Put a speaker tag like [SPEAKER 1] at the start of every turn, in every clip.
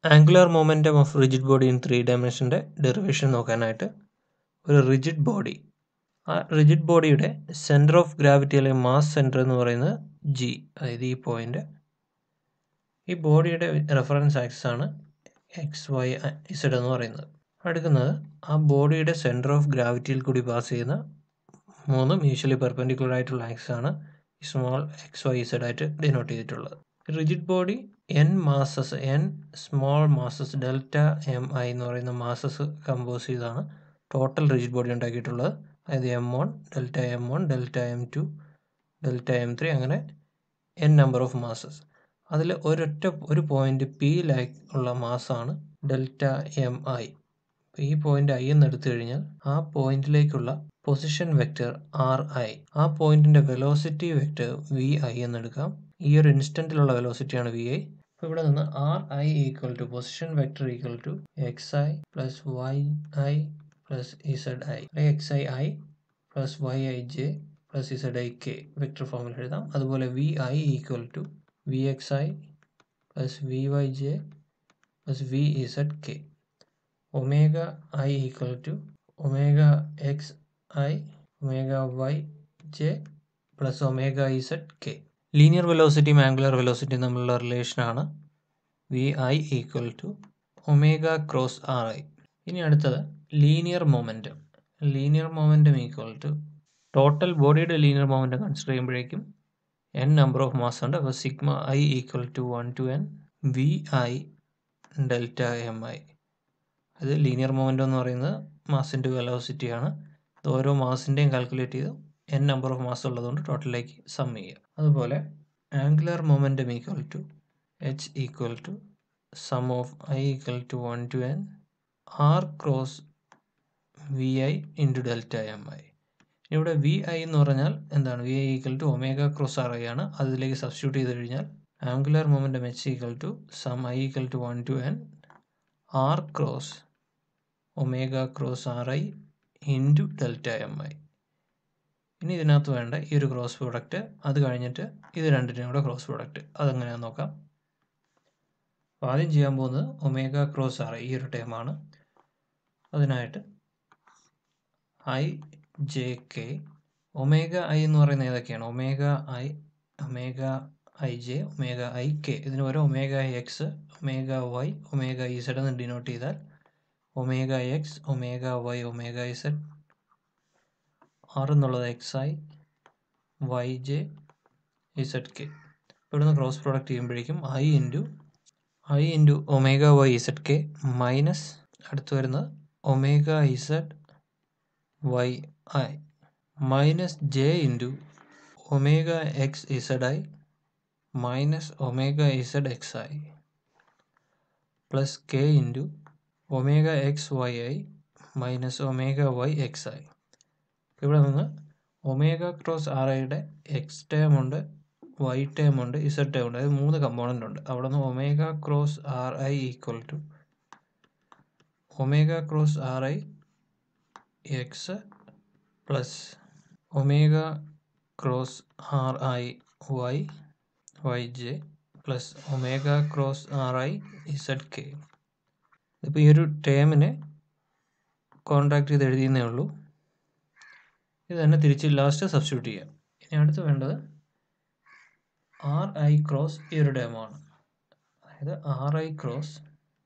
[SPEAKER 1] angular momentum of rigid body in three ഡയമെൻഷൻ്റെ derivation നോക്കാനായിട്ട് ഒരു റിജിഡ് ബോഡി ആ റിജിഡ് ബോഡിയുടെ സെൻറ്റർ ഓഫ് ഗ്രാവിറ്റി അല്ലെങ്കിൽ മാസ് സെൻറ്റർ എന്ന് പറയുന്നത് ജി അതായത് ഈ പോയിൻ്റ് ഈ ബോഡിയുടെ റെഫറൻസ് ആക്സിസ് ആണ് എക്സ് വൈ ഇസഡ് എന്ന് പറയുന്നത് അടുക്കുന്നത് ആ ബോഡിയുടെ സെൻറ്റർ ഓഫ് ഗ്രാവിറ്റിയിൽ കൂടി പാസ് ചെയ്യുന്ന മൂന്ന് മ്യൂച്വലി പെർപെൻഡിക്കുലർ ആയിട്ടുള്ള ആക്സിസ് ആണ് സ്മോൾ എക്സ് വൈ ഇസഡ് ആയിട്ട് ഡിനോട്ട് ചെയ്തിട്ടുള്ളത് rigid body N masses N small masses delta M I എന്ന് പറയുന്ന മാസസ് കമ്പോസ് ചെയ്താണ് ടോട്ടൽ റിജിഡ് ബോഡി ഉണ്ടാക്കിയിട്ടുള്ളത് അതായത് M one delta M one delta M two delta M three അങ്ങനെ N number of masses അതിൽ ഒരൊറ്റ ഒരു പോയിന്റ് പി ലൈക്ക് ഉള്ള മാസാണ് ഡെൽറ്റ എം ഐ ഈ പോയിന്റ് ഐ എന്ന് എടുത്തു കഴിഞ്ഞാൽ ആ പോയിന്റിലേക്കുള്ള പൊസിഷൻ വെക്റ്റർ ആർ ഐ ആ പോയിന്റിന്റെ വെലോസിറ്റി വെക്റ്റർ വി ഐ എന്ന് എടുക്കാം ഈ ഒരു ഇൻസ്റ്റന്റിലുള്ള വെലോസിറ്റിയാണ് വി ഐ അപ്പോൾ ഇവിടെ നിന്ന് R I equal to position vector equal to X I plus Y I plus Z I X I I plus Y I J plus Z I K vector ഫോമിൽ എഴുതാം അതുപോലെ V I equal to V X I plus V Y J plus V Z K omega I equal to omega X I omega Y J plus omega Z K linear വെലോസിറ്റിയും angular വെലോസിറ്റിയും തമ്മിലുള്ള റിലേഷനാണ് V I equal to omega cross R I ഇനി അടുത്തത് linear momentum linear momentum equal to total ബോഡിയുടെ linear momentum consider ചെയ്യുമ്പോഴേക്കും N number of mass ഉണ്ട് അപ്പോൾ sigma I equal to one to N V I delta M I അത് linear momentum എന്ന് പറയുന്നത് മാസിൻ്റെ വെലോസിറ്റിയാണ് ഇത് ഓരോ മാസിൻ്റെയും കാൽക്കുലേറ്റ് ചെയ്ത് എൻ നമ്പർ ഓഫ് മാസ് ഉള്ളതുകൊണ്ട് ടോട്ടലിലേക്ക് സം ചെയ്യുക അതുപോലെ angular momentum equal to H equal to sum of I equal to one to N R cross V I into delta M I ഇവിടെ വി ഐ എന്ന് പറഞ്ഞാൽ എന്താണ് V I equal to omega cross R I ആണ് അതിലേക്ക് substitute ചെയ്ത് കഴിഞ്ഞാൽ angular momentum H equal to sum I equal to one to N R cross omega cross R I into delta M I ഇനി ഇതിനകത്ത് വേണ്ട ഈ ഒരു cross product അത് കഴിഞ്ഞിട്ട് ഇത് രണ്ടിൻ്റെയും കൂടെ ക്രോസ് പ്രോഡക്റ്റ് അതെങ്ങനെയാണെന്ന് നോക്കാം അപ്പോൾ ആദ്യം ചെയ്യാൻ പോകുന്നത് ഒമേഗ ക്രോസ് ആർ ഈ ഒരു ടേമാണ് അതിനായിട്ട് I J K omega I എന്ന് പറയുന്നത് ഏതൊക്കെയാണ് omega I omega I J omega I K ഇതിന് പകരം omega X omega Y omega Z എന്ന് ഡിനോട്ട് ചെയ്താൽ omega X omega Y omega Z R എന്നുള്ളത് X I Y J Z K ഇവിടുന്ന് cross product ചെയ്യുമ്പോഴേക്കും I into I into omega Y Z K minus അടുത്ത് വരുന്നത് omega Z Y I minus J into omega x z I minus omega Z X I plus K into omega X Y I minus omega Y X I ഇവിടെ നിന്ന് omega cross R ഐയുടെ X term ഉണ്ട് Y term ഉണ്ട് Z term ഉണ്ട് അതായത് മൂന്ന് component ഉണ്ട് അവിടെ നിന്ന് omega cross R I equal to omega cross R I X plus omega cross R I Y Y J plus omega cross R I Z K ഇപ്പോൾ ഈ ഒരു ടേമിനെ കോൺട്രാക്ട് ചെയ്ത് എഴുതിയെന്നേ ഉള്ളൂ ഇത് തന്നെ തിരിച്ച് ലാസ്റ്റ് സബ്സ്റ്റിറ്റ്യൂട്ട് ചെയ്യാം ഇനി അടുത്ത് വേണ്ടത് ആർ ഐ ക്രോസ് ഈ ഒരു ടേമാണ് അതായത് R I cross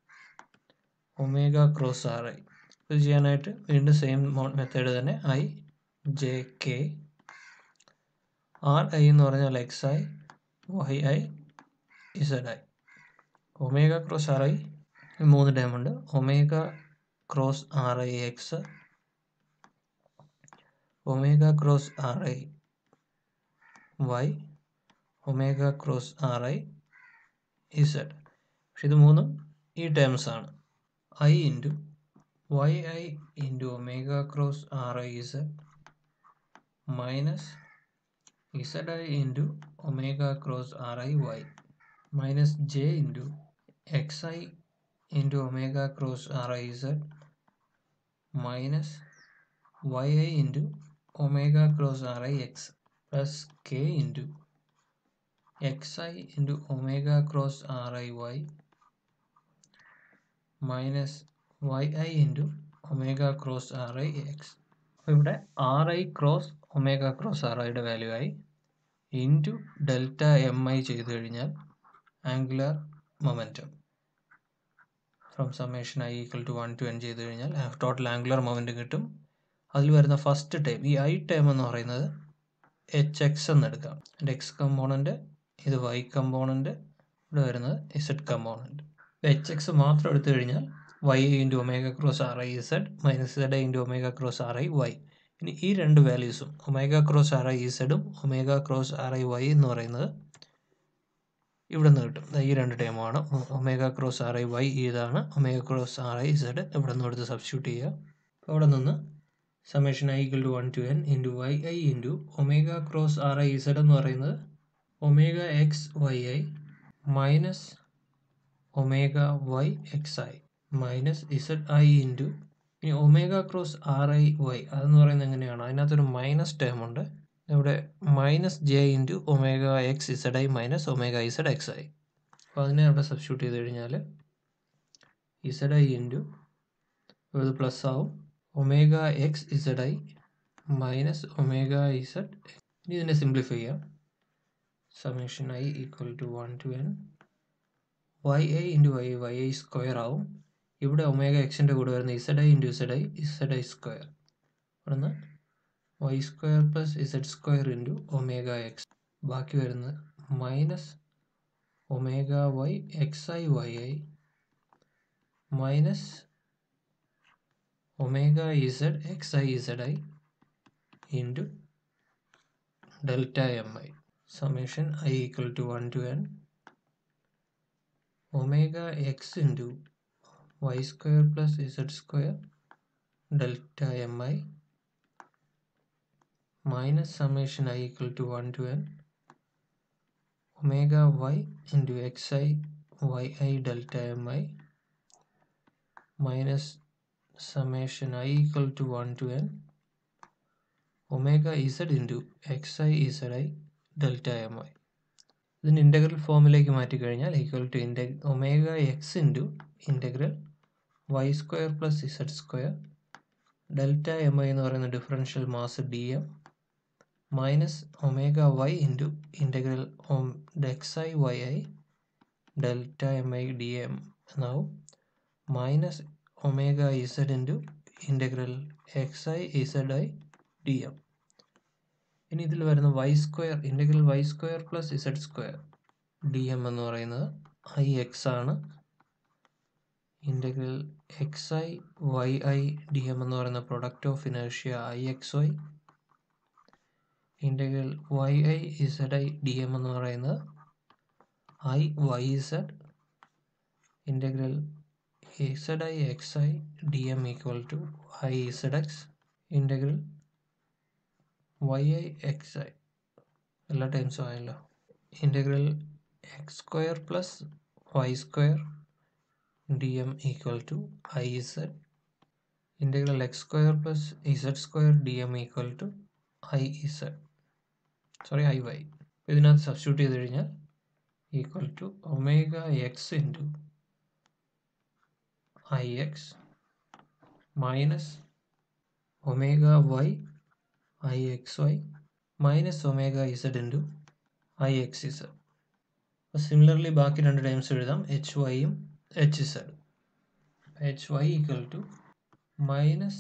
[SPEAKER 1] omega cross R I ഇത് ചെയ്യാനായിട്ട് വീണ്ടും സെയിം മെത്തേഡ് തന്നെ I J K R I എന്ന് പറഞ്ഞാൽ X I Y I Z I omega cross R I മൂന്ന് ടൈം ഉണ്ട് omega cross R I X omega cross R I Y omega cross R I Z പക്ഷെ ഇത് മൂന്നും ഈ terms ആണ് I into Y I into omega cross R I Z minus Z I into omega cross R I Y minus J into X I into omega cross R I Z minus Y I into omega cross R I X plus K into X I into omega cross R I Y minus Y I into omega cross R I X അപ്പോൾ ഇവിടെ R I cross omega cross R ഐയുടെ value ആയി into delta M I ചെയ്ത് കഴിഞ്ഞാൽ angular momentum from summation I equal to one to N ചെയ്ത് കഴിഞ്ഞാൽ total angular moment കിട്ടും അതിൽ വരുന്ന ഫസ്റ്റ് ടൈം ഈ ഐ ടൈം എന്ന് പറയുന്നത് എച്ച് എക്സ് എന്ന് എടുക്കാം എൻ്റെ എക്സ് കമ്പോണൻറ്റ് ഇത് വൈ കമ്പോണൻറ്റ് ഇവിടെ വരുന്നത് ഇസഡ് കമ്പോണൻറ്റ് എച്ച് എക്സ് മാത്രം എടുത്തു കഴിഞ്ഞാൽ Y into omega cross R I Z minus Z into omega cross R I Y ഇനി ഈ രണ്ട് വാല്യൂസും ഒമേഗ ക്രോസ് ആർ ഐ ഇസഡും omega cross R I Y എന്ന് പറയുന്നത് ഇവിടെ നിന്ന് കിട്ടും ദാ ഈ രണ്ട് ടൈമാണ് omega cross R I Y ഇതാണ് omega cross R I Z ഇവിടെ നിന്ന് എടുത്ത് സബ്സ്റ്റിറ്റ്യൂട്ട് ചെയ്യുക അപ്പോൾ അവിടെ നിന്ന് summation I equal to one to N into Y I into omega cross R I Z എന്ന് പറയുന്നത് omega X Y I minus omega Y X I minus Z I into ഇനി omega cross R I Y അതെന്ന് പറയുന്നത് എങ്ങനെയാണ് അതിനകത്തൊരു minus term ഉണ്ട് ഇവിടെ minus J into omega x z I minus omega Z X i അപ്പോൾ അതിനെ അവിടെ സബ്സ്റ്റിറ്റ്യൂട്ട് ചെയ്ത് കഴിഞ്ഞാൽ ഇസഡ് ഐ ഇൻറ്റു ഇത് പ്ലസ് ആവും omega x z I minus omega z ഇനി ഇതിനെ സിംപ്ലിഫൈ ചെയ്യാം summation I equal to one to n y I into y y i square ആവും ഇവിടെ ഒമേഗ എക്സിൻ്റെ കൂടെ വരുന്ന z I into z i Z i square ഇവിടുന്ന് y square plus z square into omega x ബാക്കി വരുന്നത് minus omega Y X I Y I minus omega Z X i Z I into delta M i summation i equal to 1 to n omega x into y square plus z square delta mi minus summation i equal to 1 to n omega y into xi yi delta mi minus summation i equal to 1 to n omega z into xi zi delta M i ഇതിന് integral ഫോമിലേക്ക് മാറ്റിക്കഴിഞ്ഞാൽ equal to ഇൻ്റ omega x into integral y square plus z square delta M I എന്ന് പറയുന്ന differential mass d m minus omega y into integral x I Y i delta M i d m എന്നാവും minus omega z into integral x i Z i d m ഇനി ഇതിൽ വരുന്ന y square integral y square plus z square d m എന്ന് പറയുന്നത് i x ആണ് integral x I Y i d m എന്ന് പറയുന്ന product of ഇനേഷ്യ i x y integral y I Z i d m എന്ന് പറയുന്നത് i y z integral z I X i d m equal to i z x integral y i X i എല്ലാ ടൈംസും ആയല്ലോ integral x square plus y square d m equal to i z integral x square plus z square d m equal to i z sorry i y ഇതിനകത്ത് substitute ചെയ്ത് കഴിഞ്ഞാൽ equal to omega x into i x minus omega y i x y minus omega z into i x z അപ്പോൾ similarly ബാക്കി രണ്ട് times എഴുതാം h വൈയും h z h y equal to minus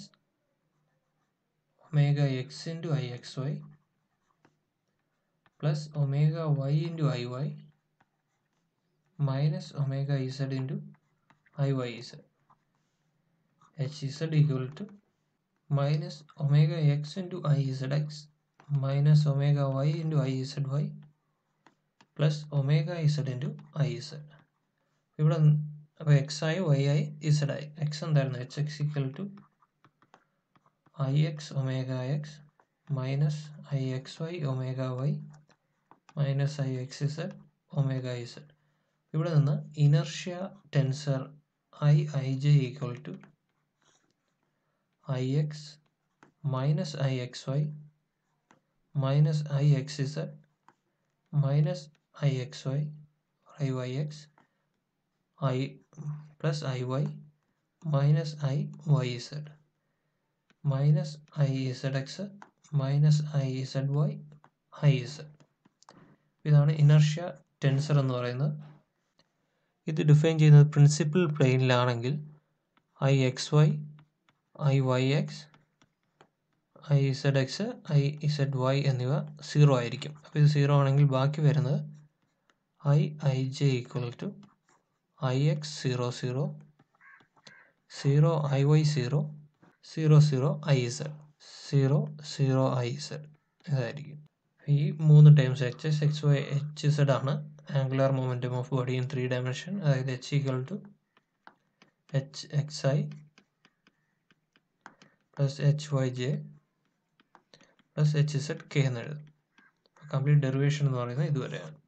[SPEAKER 1] omega x into i x y plus omega y into i Y minus omega z into i y z h Z equal to minus omega x into i zx minus omega y into i zy plus omega z into i z ഇവിടെ അപ്പോൾ X ആയി Y ആയി Z ആയി x എന്തായിരുന്നു h x equal to i X omega x minus i x y omega y minus i x z omega z ഇവിടെ നിന്ന് inertia tensor i i j equal to ix minus ixy minus ixz minus ixy iyx i plus iy minus i y z minus i z x minus i z Y I z ഇതാണ് inertia tensor എന്ന് പറയുന്നത് ഇത് define ചെയ്യുന്നത് principal പ്ലെയിനിലാണെങ്കിൽ i x Y i y X i z X i z y എന്നിവ zero ആയിരിക്കും അപ്പോൾ ഇത് സീറോ ആണെങ്കിൽ ബാക്കി വരുന്നത് i i j equal to i x zero zero zero i y zero zero zero i z zero zero i Z ഇതായിരിക്കും ഈ മൂന്ന് times h s x y h z ആണ് angular momentum of body in three dimension അതായത് h equal to h x I plus h y J plus h z k എന്ന് എഴുതും complete derivation എന്ന് പറയുന്നത് ഇതുവരെയാണ്